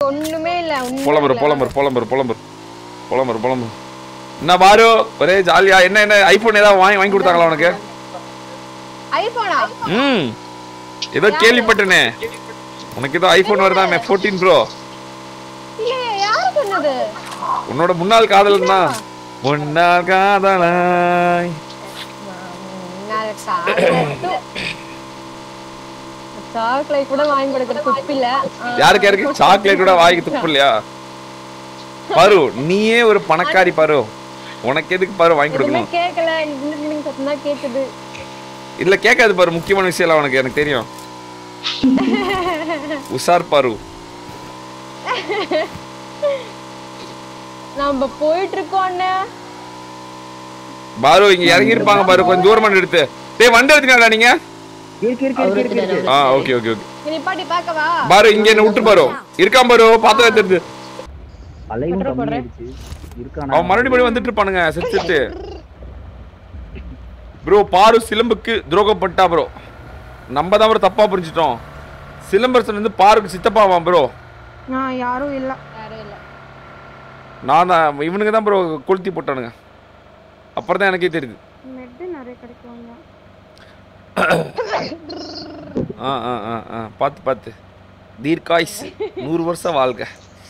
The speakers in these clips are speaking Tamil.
ஒண்ணுமே இல்ல உண்மையா புலம்பர் இல்ல. புலம்பர் புலம்பர் புலம்பர் புலம்பர் புலம்பர் என்ன பாரு ஒரே ஜாலியா என்ன என்ன ஐபோன் ஏதாவது வாங்கி வாங்கி கொடுத்தாங்களா உனக்கு ஐபோனா ம் ஏதோ கேள்விப்பட்டனே உனக்கு ஏதோ ஐபோன் வருதாமே ஃபோர்டீன் ப்ரோ இல்லையே யாரு சொன்னது உன்னோட முன்னாள் காதலன் தான் முன்னாள் காதலாய் சாக்லேட் கூட வாங்கி கொடுக்குற துப்பில்ல யாருக்கு யாருக்கு சாக்லேட் கூட வாங்கி துப்பு இல்லையா பாரு நீயே ஒரு பணக்காரி பாரு உனக்கு எதுக்கு பாரு வாங்கி எதுவுமே கொடுக்கணும் கேட்கல நீங்க சத்தம் தான் கேக்குது இல்ல கேட்காது பாரு முக்கியமான விஷயம் எல்லாம் உனக்கு எனக்கு தெரியும் உஷார் பாரு நம்ம போயிட்டு இருக்கோம் அண்ணன் பாரு இங்க இறங்கி இருப்பாங்க பாரு கொஞ்சம் தூரமா எடுத்து டேய் வண்டி எடுத்துக்கடா நீங்க இருக்கு இருக்கு இருக்கு இருக்கு இருக்கு ஆ ஓகே ஓகே ஓகே நீ நிப்பாட்டி பார்க்கவா பாரு இங்க என்ன விட்டு பாரு இருக்கான் பாரு பாத்து எடுத்து அலையும் போடுறேன், கம்மியாயிடுச்சு இருக்கானா அவன் மறுபடியும் மறுபடியும் வந்துட்டு இருப்பானுங்க செத்து செத்து ப்ரோ பாரு சிலம்புக்கு துரோகப்பட்டா ப்ரோ நம்ம தான் ப்ரோ தப்பா புரிஞ்சிட்டோம் சிலம்பரசன் வந்து பாருக்கு சித்தப்பாவான் ப்ரோ யாரும் இல்ல யாரும் இல்ல நான் தான் இவனுங்க தான் ப்ரோ கொளுத்தி போட்டானுங்க அப்புறம் தான் எனக்கே தெரியுது மெட்டு நிறைய கிடைக்குவாங்க ஆ ஆ ஆ ஆ பார்த்து பார்த்து தீர்க்காயுஸ் நூறு வருஷம் வாழ்க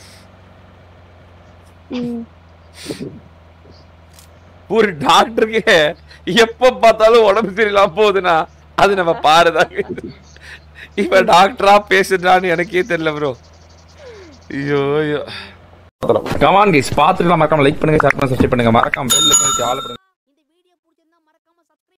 ஒரு டாக்டருக்கு எப்ப பார்த்தாலும் உடம்பு சரியில்லாம போகுதுன்னா அது நம்ம பாருதாங்க இப்ப டாக்டரா பேசுறான்னு எனக்கே தெரியல ப்ரோ ஐயோ ஐயோ கமான் கைஸ் பார்த்துட்டு மறக்காம லைக் பண்ணுங்க ஷேர் பண்ணுங்க சப்ஸ்கிரைப் பண்ணுங்க மறக்காம பெல் ஐக்கான் ஆல் பண்ணுங்க